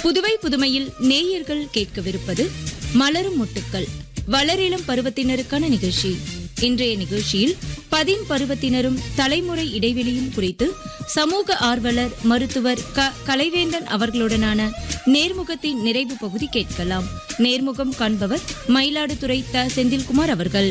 புதுவை புதுமையில் நேயர்கள் கேட்கவிருப்பது மலரும் மொட்டுக்கள் வளரிளம் பருவத்தினருக்கான நிகழ்ச்சி இன்றைய நிகழ்ச்சியில் பதின் பருவத்தினரும் தலைமுறை இடைவெளியும் குறித்து சமூக ஆர்வலர் மருத்துவர் க கலைவேந்தன் அவர்களுடனான நேர்முகத்தின் நிறைவு பகுதி கேட்கலாம் நேர்முகம் காண்பவர் மயிலாடுதுறை த செந்தில்குமார் அவர்கள்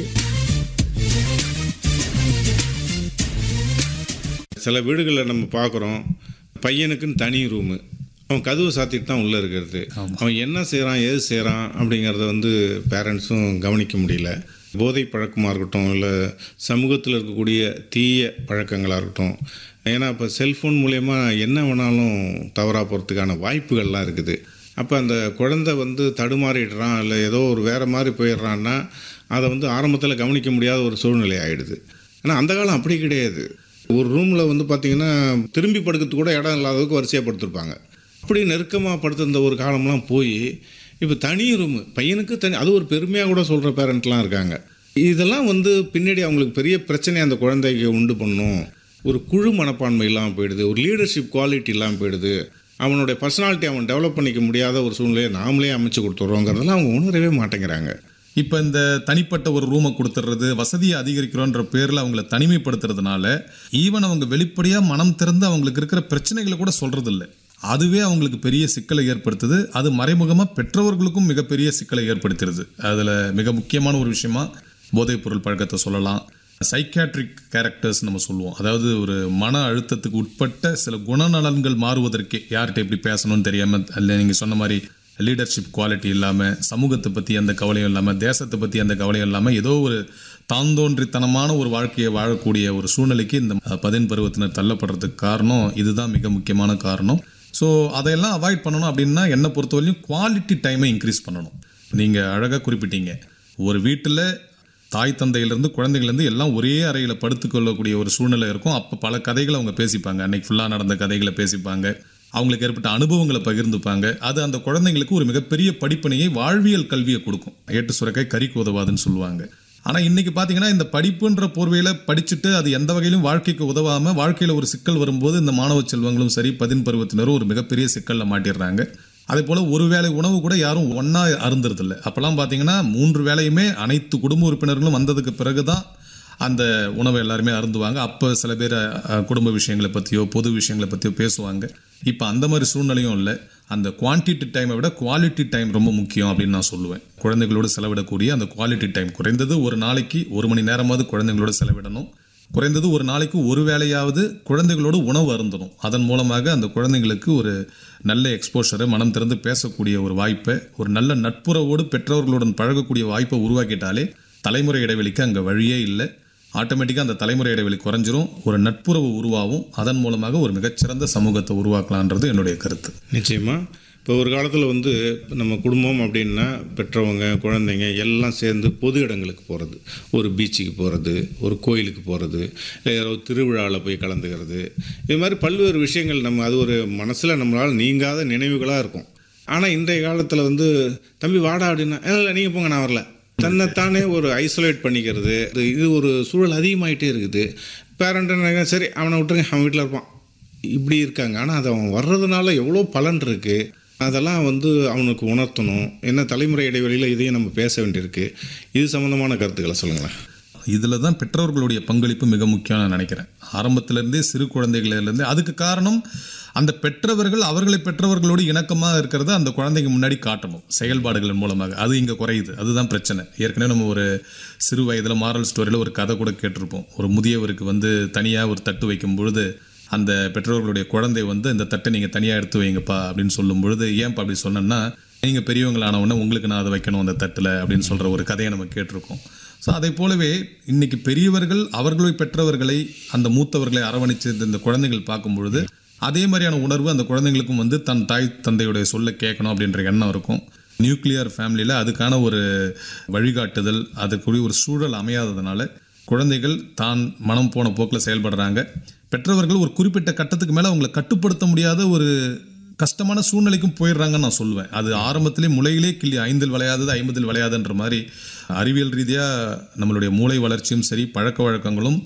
சில வீடுகளில் நம்ம பார்க்குறோம் பையனுக்குன்னு தனி ரூமு அவன் கதவு சாத்திட்டு தான் உள்ளே இருக்கிறது அவன் என்ன செய்கிறான் ஏது செய்கிறான் அப்படிங்கிறத வந்து பேரண்ட்ஸும் கவனிக்க முடியல போதை பழக்கமாக இருக்கட்டும் இல்லை சமூகத்தில் இருக்கக்கூடிய தீய பழக்கங்களாக இருக்கட்டும் ஏன்னா இப்போ செல்ஃபோன் மூலயமா என்ன வேணாலும் தவறாக போகிறதுக்கான வாய்ப்புகள்லாம் இருக்குது அப்போ அந்த குழந்தை வந்து தடுமாறிடுறான் இல்லை ஏதோ ஒரு வேறு மாதிரி போயிடுறான்னா அதை வந்து ஆரம்பத்தில் கவனிக்க முடியாத ஒரு சூழ்நிலை ஆயிடுது ஆனால் அந்த காலம் அப்படி கிடையாது ஒரு ரூமில் வந்து பார்த்தீங்கன்னா திரும்பி படுக்கிறதுக்கு கூட இடம் இல்லாததுக்கு வரிசையாக படுத்திருப்பாங்க அப்படி நெருக்கமாக படுத்திருந்த ஒரு காலம்லாம் போய் இப்போ தனி ரூமு பையனுக்கு தனி அது ஒரு பெருமையாக கூட சொல்கிற பேரண்ட்லாம் இருக்காங்க இதெல்லாம் வந்து பின்னாடி அவங்களுக்கு பெரிய பிரச்சனையை அந்த குழந்தைக்கு உண்டு பண்ணும் ஒரு குழு மனப்பான்மை இல்லாமல் போயிடுது ஒரு லீடர்ஷிப் குவாலிட்டி இல்லாமல் போயிடுது அவனுடைய பர்சனாலிட்டி அவன் டெவலப் பண்ணிக்க முடியாத ஒரு சூழ்நிலையை நாமளே அமைச்சு கொடுத்துட்றோங்கிறதெல்லாம் அவங்க உணரவே மாட்டேங்கிறாங்க இப்போ இந்த தனிப்பட்ட ஒரு ரூமை கொடுத்துட்றது வசதியை அதிகரிக்கிறோன்ற பேரில் அவங்கள தனிமைப்படுத்துறதுனால ஈவன் அவங்க வெளிப்படையாக மனம் திறந்து அவங்களுக்கு இருக்கிற பிரச்சனைகளை கூட சொல்றது இல்ல அதுவே அவங்களுக்கு பெரிய சிக்கலை ஏற்படுத்துது அது மறைமுகமாக பெற்றவர்களுக்கும் மிகப்பெரிய சிக்கலை ஏற்படுத்துறது அதில் மிக முக்கியமான ஒரு விஷயமா போதைப் பொருள் பழக்கத்தை சொல்லலாம் சைக்காட்ரிக் கேரக்டர்ஸ் நம்ம சொல்லுவோம் அதாவது ஒரு மன அழுத்தத்துக்கு உட்பட்ட சில குணநலன்கள் மாறுவதற்கே யார்கிட்ட எப்படி பேசணும்னு தெரியாமல் இல்லை நீங்கள் சொன்ன மாதிரி லீடர்ஷிப் குவாலிட்டி இல்லாமல் சமூகத்தை பற்றி அந்த கவலையும் இல்லாமல் தேசத்தை பற்றி அந்த கவலையும் இல்லாமல் ஏதோ ஒரு தாந்தோன்றித்தனமான ஒரு வாழ்க்கையை வாழக்கூடிய ஒரு சூழ்நிலைக்கு இந்த பதின் பருவத்தினர் தள்ளப்படுறதுக்கு காரணம் இதுதான் மிக முக்கியமான காரணம் ஸோ அதையெல்லாம் அவாய்ட் பண்ணணும் அப்படின்னா என்னை பொறுத்தவரையும் குவாலிட்டி டைமை இன்க்ரீஸ் பண்ணணும் நீங்கள் அழகாக குறிப்பிட்டீங்க ஒரு வீட்டில் தாய் தந்தையிலேருந்து குழந்தைங்கள்லேருந்து எல்லாம் ஒரே அறையில் படுத்துக்கொள்ளக்கூடிய ஒரு சூழ்நிலை இருக்கும் அப்போ பல கதைகளை அவங்க பேசிப்பாங்க அன்னைக்கு ஃபுல்லாக நடந்த கதைகளை பேசிப்பாங்க அவங்களுக்கு ஏற்பட்ட அனுபவங்களை பகிர்ந்துப்பாங்க அது அந்த குழந்தைங்களுக்கு ஒரு மிகப்பெரிய படிப்பினையை வாழ்வியல் கல்வியை கொடுக்கும் ஏட்டு சுரக்காய் கறிக்கு உதவாதுன்னு சொல்லுவாங்க ஆனால் இன்னைக்கு பார்த்தீங்கன்னா இந்த படிப்புன்ற போர்வையில் படிச்சுட்டு அது எந்த வகையிலும் வாழ்க்கைக்கு உதவாமல் வாழ்க்கையில் ஒரு சிக்கல் வரும்போது இந்த மாணவ செல்வங்களும் சரி பதின் பருவத்தினரும் ஒரு மிகப்பெரிய சிக்கலில் மாட்டிடுறாங்க அதே போல் ஒரு வேளை உணவு கூட யாரும் ஒன்றா அருந்துறதில்ல அப்போல்லாம் பார்த்தீங்கன்னா மூன்று வேளையுமே அனைத்து குடும்ப உறுப்பினர்களும் வந்ததுக்கு பிறகு தான் அந்த உணவை எல்லாருமே அருந்துவாங்க அப்போ சில பேர் அஹ், குடும்ப விஷயங்களை பற்றியோ பொது விஷயங்களை பற்றியோ பேசுவாங்க இப்போ அந்த மாதிரி சூழ்நிலையும் இல்லை அந்த குவான்டிட்டி டைமை விட குவாலிட்டி டைம் ரொம்ப முக்கியம் அப்படின்னு நான் சொல்லுவேன் குழந்தைகளோடு செலவிடக்கூடிய அந்த குவாலிட்டி டைம் குறைந்தது ஒரு நாளைக்கு ஒரு மணி நேரமாவது குழந்தைங்களோட செலவிடணும் குறைந்தது ஒரு நாளைக்கு ஒரு வேளையாவது குழந்தைகளோடு உணவு அருந்தணும் அதன் மூலமாக அந்த குழந்தைங்களுக்கு ஒரு நல்ல எக்ஸ்போஷரை மனம் திறந்து பேசக்கூடிய ஒரு வாய்ப்பை ஒரு நல்ல நட்புறவோடு பெற்றவர்களுடன் பழகக்கூடிய வாய்ப்பை உருவாக்கிட்டாலே தலைமுறை இடைவெளிக்கு அங்கே வழியே இல்லை ஆட்டோமேட்டிக்காக அந்த தலைமுறை இடைவெளி குறைஞ்சிரும் ஒரு நட்புறவு உருவாகும் அதன் மூலமாக ஒரு மிகச்சிறந்த சமூகத்தை உருவாக்கலான்றது என்னுடைய கருத்து நிச்சயமாக இப்போ ஒரு காலத்தில் வந்து நம்ம குடும்பம் அப்படின்னா பெற்றவங்க குழந்தைங்க எல்லாம் சேர்ந்து பொது இடங்களுக்கு போகிறது ஒரு பீச்சுக்கு போகிறது ஒரு கோயிலுக்கு போகிறது இல்லை யாரோ திருவிழாவில் போய் கலந்துக்கிறது இது மாதிரி பல்வேறு விஷயங்கள் நம்ம அது ஒரு மனசில் நம்மளால் நீங்காத நினைவுகளாக இருக்கும் ஆனால் இன்றைய காலத்தில் வந்து தம்பி வாடா அப்படின்னா இல்லை நீங்கள் போங்க நான் வரல தன்னைத்தானே ஒரு ஐசோலேட் பண்ணிக்கிறது இது- இது ஒரு சூழல் அதிகமாயிட்டே இருக்குது பேரண்ட் சரி அவனை விட்டுருங்க அவன் வீட்டில் இருப்பான் இப்படி இருக்காங்க ஆனால் அது அவன் வர்றதுனால எவ்வளோ பலன் இருக்குது அதெல்லாம் வந்து அவனுக்கு உணர்த்தணும் என்ன தலைமுறை இடைவெளியில் இதையும் நம்ம பேச வேண்டியிருக்கு இது சம்மந்தமான கருத்துக்களை சொல்லுங்களேன் இதில் தான் பெற்றோர்களுடைய பங்களிப்பு மிக முக்கியம் நான் நினைக்கிறேன் ஆரம்பத்திலேருந்தே சிறு குழந்தைகளிலேருந்தே அதுக்கு காரணம் அந்த பெற்றவர்கள் அவர்களை பெற்றவர்களோடு இணக்கமாக இருக்கிறத அந்த குழந்தைங்க முன்னாடி காட்டணும் செயல்பாடுகளின் மூலமாக அது இங்கே குறையுது அதுதான் பிரச்சனை ஏற்கனவே நம்ம ஒரு சிறு வயதில் மாரல் ஸ்டோரியில் ஒரு கதை கூட கேட்டிருப்போம் ஒரு முதியவருக்கு வந்து தனியாக ஒரு தட்டு வைக்கும் பொழுது அந்த பெற்றோர்களுடைய குழந்தை வந்து இந்த தட்டை நீங்கள் தனியாக எடுத்து வைங்கப்பா அப்படின்னு சொல்லும் பொழுது ஏன்ப்பா அப்படி சொன்னேன்னா நீங்கள் பெரியவங்களான உடனே உங்களுக்கு நான் அதை வைக்கணும் அந்த தட்டில் அப்படின்னு சொல்கிற ஒரு கதையை நம்ம கேட்டிருக்கோம் ஸோ அதை போலவே இன்னைக்கு பெரியவர்கள் அவர்களை பெற்றவர்களை அந்த மூத்தவர்களை அரவணைச்சு இந்த குழந்தைகள் பார்க்கும் பொழுது அதே மாதிரியான உணர்வு அந்த குழந்தைங்களுக்கும் வந்து தன் தாய் தந்தையுடைய சொல்ல கேட்கணும் அப்படின்ற எண்ணம் இருக்கும் நியூக்ளியர் ஃபேமிலியில் அதுக்கான ஒரு வழிகாட்டுதல் அதுக்குரிய ஒரு சூழல் அமையாததுனால குழந்தைகள் தான் மனம் போன போக்கில் செயல்படுறாங்க பெற்றவர்கள் ஒரு குறிப்பிட்ட கட்டத்துக்கு மேலே அவங்களை கட்டுப்படுத்த முடியாத ஒரு கஷ்டமான சூழ்நிலைக்கும் போயிடுறாங்கன்னு நான் சொல்லுவேன் அது ஆரம்பத்திலே முளையிலே கிள்ளி ஐந்தில் விளையாதது ஐம்பதில் விளையாதுன்ற மாதிரி அறிவியல் ரீதியாக நம்மளுடைய மூளை வளர்ச்சியும் சரி பழக்க வழக்கங்களும்